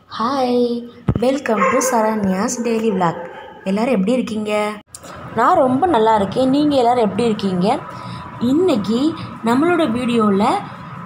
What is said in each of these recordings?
hi welcome to Saranya's daily vlog எல்லோரும் எப்படி இருக்கீங்க நான் ரொம்ப நல்லா இருக்கேன் நீங்கள் எல்லோரும் எப்படி இருக்கீங்க இன்றைக்கி நம்மளோட வீடியோவில்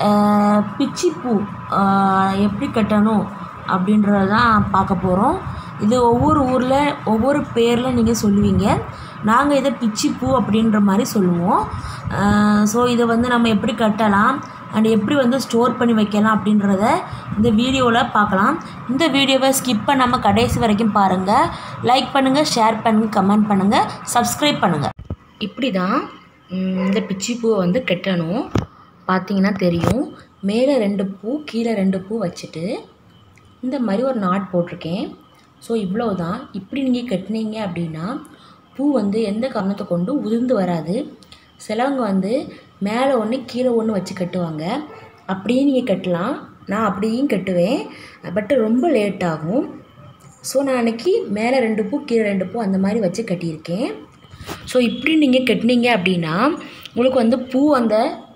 பிச்சிப்பூ ஆஹ், எப்படி கட்டணும் அப்படின்றத தான் பார்க்க போகிறோம் இது ஒவ்வொரு ஊரில் ஒவ்வொரு பேரில் நீங்கள் சொல்லுவீங்க நாங்கள் இதை பிச்சிப்பூ அப்படின்ற மாதிரி சொல்லுவோம் ஸோ இதை வந்து நம்ம எப்படி கட்டலாம் அண்ட் எப்படி வந்து ஸ்டோர் பண்ணி வைக்கலாம் அப்படின்றத இந்த வீடியோவில் பார்க்கலாம் இந்த வீடியோவை ஸ்கிப் பண்ணாமல் கடைசி வரைக்கும் பாருங்கள் லைக் பண்ணுங்கள் ஷேர் பண்ணுங்கள் கமெண்ட் பண்ணுங்கள் சப்ஸ்கிரைப் பண்ணுங்கள் இப்படி தான் ம், இந்த பிச்சி பூவை வந்து கட்டணும் பார்த்தீங்கன்னா தெரியும் மேலே ரெண்டு பூ கீழே ரெண்டு பூ வச்சுட்டு இந்த மாதிரி ஒரு நாட் போட்டிருக்கேன் ஸோ இவ்வளோ தான் இப்படி நீங்கள் கட்டினீங்க அப்படின்னா பூ வந்து எந்த காரணத்தை கொண்டு உதிர்ந்து வராது சிலவங்க வந்து மேலே ஒன்று கீழே ஒன்று வச்சு கட்டுவாங்க அப்படியே நீங்கள் கட்டலாம் நான் அப்படியும் கட்டுவேன் பட் ரொம்ப லேட் ஆகும் ஸோ நான் அன்றைக்கி மேலே ரெண்டு பூ கீழே ரெண்டு பூ அந்த மாதிரி வச்சு கட்டியிருக்கேன் ஸோ இப்படி நீங்கள் கட்டினீங்க அப்படின்னா உங்களுக்கு வந்து பூ அந்த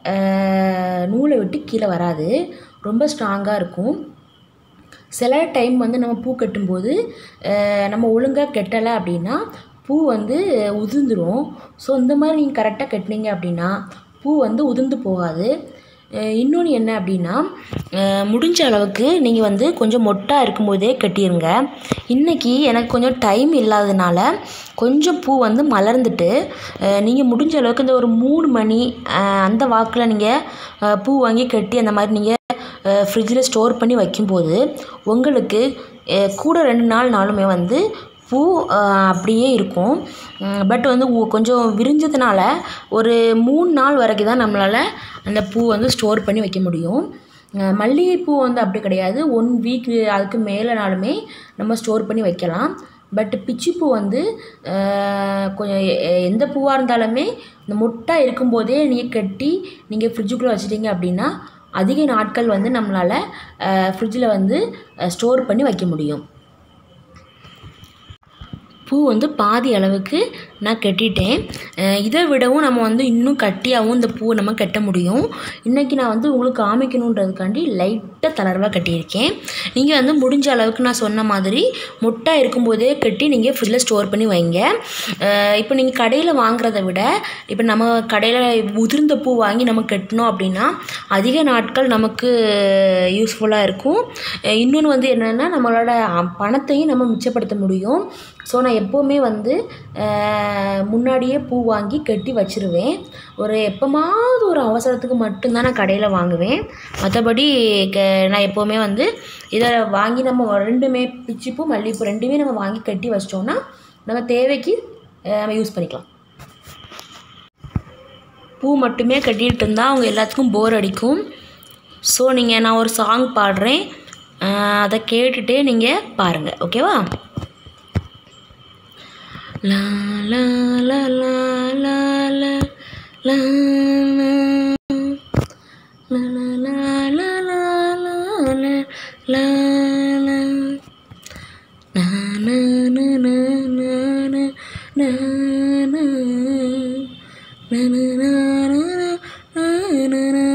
அஹ், நூலை விட்டு கீழே வராது ரொம்ப ஸ்ட்ராங்காக இருக்கும் சில டைம் வந்து நம்ம பூ கட்டும்போது அஹ், நம்ம ஒழுங்காக கட்டலை அப்படின்னா பூ வந்து உதிர்ந்துடும் ஸோ இந்த மாதிரி நீங்கள் கரெக்டாக கட்டினீங்க அப்படின்னா பூ வந்து உதிர்ந்து போகாது இன்னொன்று என்ன அப்படின்னா அஹ், முடிஞ்ச அளவுக்கு நீங்கள் வந்து கொஞ்சம் மொட்டாக இருக்கும்போதே கட்டிடுங்க இன்றைக்கி எனக்கு கொஞ்சம் டைம் இல்லாததுனால கொஞ்சம் பூ வந்து மலர்ந்துட்டு நீங்கள் முடிஞ்ச அளவுக்கு இந்த ஒரு மூணு மணி அஹ், அந்த வாக்கில் நீங்கள் பூ வாங்கி கட்டி அந்த மாதிரி நீங்கள் ஃப்ரிட்ஜில் ஸ்டோர் பண்ணி வைக்கும்போது உங்களுக்கு அஹ், கூட ரெண்டு நாள் நாளுமே வந்து பூ அஹ், அப்படியே இருக்கும் பட் வந்து உ- கொஞ்சம் விரிஞ்சதுனால ஒரு மூணு நாள் வரைக்கும் தான் நம்மளால் அந்த பூ வந்து ஸ்டோர் பண்ணி வைக்க முடியும் அஹ், மல்லிகைப்பூ வந்து அப்படி கிடையாது ஒன் வீக் அதுக்கு மேலேனாலுமே நம்ம ஸ்டோர் பண்ணி வைக்கலாம் பட் பிச்சிப்பூ வந்து அஹ், கொஞ்சம் எ- எ- எந்த பூவாக இருந்தாலுமே இந்த முட்டை இருக்கும்போதே நீங்கள் கட்டி நீங்கள் ஃப்ரிட்ஜுக்குள்ளே வச்சிட்டீங்க அப்படின்னா அதிக நாட்கள் வந்து நம்மளால் ஃப்ரிட்ஜில் வந்து ஸ்டோர் பண்ணி வைக்க முடியும் பூ வந்து பாதி அளவுக்கு நான் கட்டிட்டேன் அஹ் இதை விடவும் நம்ம வந்து இன்னும் கட்டியாகவும் இந்த பூவை நம்ம கட்ட முடியும் இன்றைக்கி நான் வந்து உங்களுக்கு காமிக்கணுன்றதுக்காண்டி லைட்டாக தளர்வாக கட்டியிருக்கேன் நீங்கள் வந்து முடிஞ்ச அளவுக்கு நான் சொன்ன மாதிரி முட்டை இருக்கும்போதே கட்டி நீங்கள் ஃப்ரிட்ஜில் ஸ்டோர் பண்ணி வைங்க அஹ் இப்போ நீங்கள் கடையில் வாங்குறத விட இப்போ நம்ம கடையில் உதிர்ந்த பூ வாங்கி நம்ம கட்டினோம் அப்படின்னா அதிக நாட்கள் நமக்கு யூஸ்ஃபுல்லாக இருக்கும் அஹ் இன்னொன்று வந்து என்னென்னா நம்மளோட அஹ், பணத்தையும் நம்ம மிச்சப்படுத்த முடியும் ஸோ நான் எப்போவுமே வந்து அஹ், முன்னாடியே பூ வாங்கி கட்டி வச்சிருவேன் ஒரு எப்போமாவது ஒரு அவசரத்துக்கு மட்டும்தான் நான் கடையில் வாங்குவேன் மற்றபடி க நான் எப்போவுமே வந்து இதை வாங்கி நம்ம ரெண்டுமே பிச்சிப்பூ மல்லிகைப்பூ ரெண்டுமே நம்ம வாங்கி கட்டி வச்சிட்டோம்னா நம்ம தேவைக்கு அஹ், நம்ம யூஸ் பண்ணிக்கலாம் பூ மட்டுமே கட்டிகிட்டு இருந்தால் அவங்க எல்லாத்துக்கும் போர் அடிக்கும் ஸோ நீங்கள் நான் ஒரு சாங் பாடுறேன் அஹ், அதை கேட்டுகிட்டே நீங்கள் பாருங்கள் ஓகேவா லா லா லா லா லா லா லா லா லா லா லா லா லா லா லா லா Na na na na na na na na na na na na na na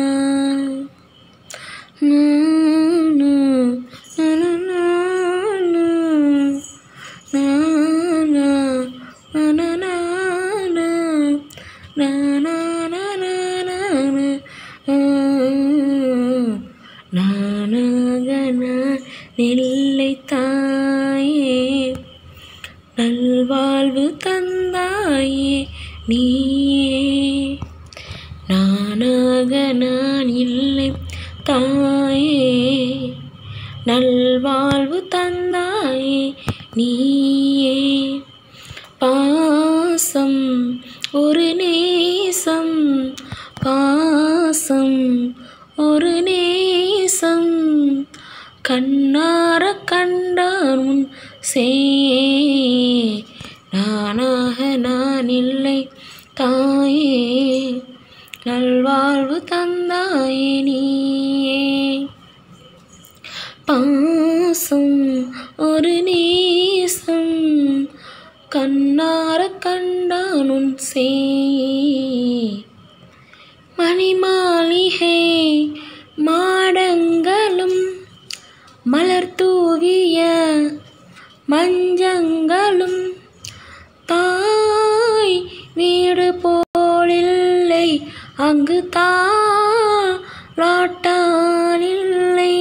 நெல்லை தாயே நல்வாழ்வு தந்தாயே நீயே நானாக நான் இல்லை தாயே நல்வாழ்வு தந்தாயே நீயே பாசம் ஒரு நேசம் பாசம் ஒரு நேசம் கண்ணார கண்டான் உன் சே நானாக நான் இல்லை தாயே நல்வாழ்வு தந்தாயே நீயே பாசம் ஒரு நேசம் கண்ணார கண்டானுன் சே மணிமாளிகை மாடங்களும் மலர் தூவிய மஞ்சங்களும் தாய் வீடு போலில்லை அங்கு தாளாட்டானில்லை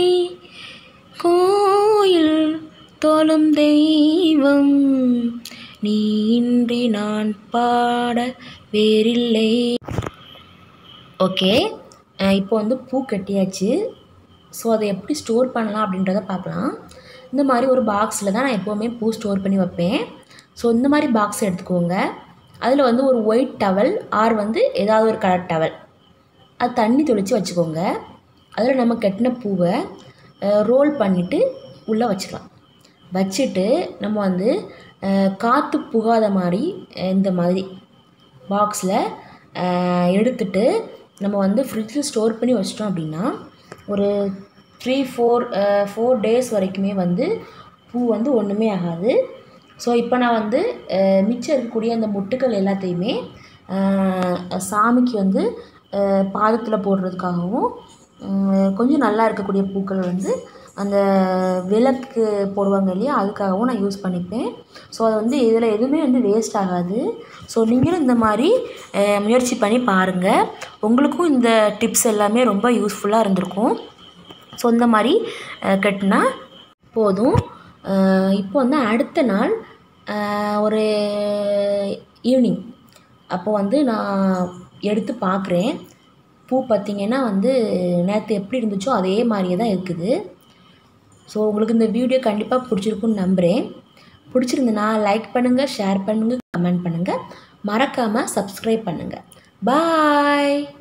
கோயில் தோலும் தெய்வம் நீ இன்றி நான் பாட வேறில்லை ஓகே இப்போ வந்து பூ கட்டியாச்சு ஸோ அதை எப்படி ஸ்டோர் பண்ணலாம் அப்படின்றத பார்க்கலாம் இந்த மாதிரி ஒரு பாக்ஸில் தான் நான் எப்போவுமே பூ ஸ்டோர் பண்ணி வைப்பேன் ஸோ இந்த மாதிரி பாக்ஸ் எடுத்துக்கோங்க அதில் வந்து ஒரு ஒயிட் டவல் ஆர் வந்து ஏதாவது ஒரு கலர் டவல் அது தண்ணி தெளித்து வச்சுக்கோங்க அதில் நம்ம கட்டின பூவை ரோல் பண்ணிவிட்டு உள்ளே வச்சுக்கலாம் வச்சுட்டு நம்ம வந்து அஹ், காற்று புகாத மாதிரி அஹ், இந்த மாதிரி பாக்ஸில் எடுத்துட்டு நம்ம வந்து ஃப்ரிட்ஜில் ஸ்டோர் பண்ணி வச்சிட்டோம் அப்படின்னா ஒரு த்ரீ ஃபோர் ஃபோர் டேஸ் வரைக்குமே வந்து பூ வந்து ஒன்றுமே ஆகாது ஸோ இப்போ நான் வந்து அஹ், மிச்சம் இருக்கக்கூடிய அந்த முட்டுக்கள் எல்லாத்தையுமே அஹ், சாமிக்கு வந்து பாதத்தில் போடுறதுக்காகவும் அஹ், கொஞ்சம் நல்லா இருக்கக்கூடிய பூக்கள் வந்து அந்த விளக்கு போடுவாங்க இல்லையா அதுக்காகவும் நான் யூஸ் பண்ணிப்பேன் ஸோ அது வந்து இதில் எதுவுமே வந்து வேஸ்ட் ஆகாது ஸோ நீங்களும் இந்த மாதிரி அஹ், முயற்சி பண்ணி பாருங்கள் உங்களுக்கும் இந்த டிப்ஸ் எல்லாமே ரொம்ப யூஸ்ஃபுல்லாக இருந்திருக்கும் ஸோ இந்த மாதிரி அஹ், கட்டினா போதும் அஹ், இப்போ வந்து அடுத்த நாள் அஹ், ஒரு ஈவினிங் அப்போ வந்து நான் எடுத்து பார்க்குறேன் பூ பார்த்திங்கன்னா வந்து நேற்று எப்படி இருந்துச்சோ அதே மாதிரியே தான் இருக்குது ஸோ உங்களுக்கு இந்த வீடியோ கண்டிப்பாக பிடிச்சிருக்குன்னு நம்புகிறேன் பிடிச்சிருந்துன்னா லைக் பண்ணுங்கள் ஷேர் பண்ணுங்கள் கமெண்ட் பண்ணுங்கள் மறக்காமல் சப்ஸ்கிரைப் பண்ணுங்கள் பாய்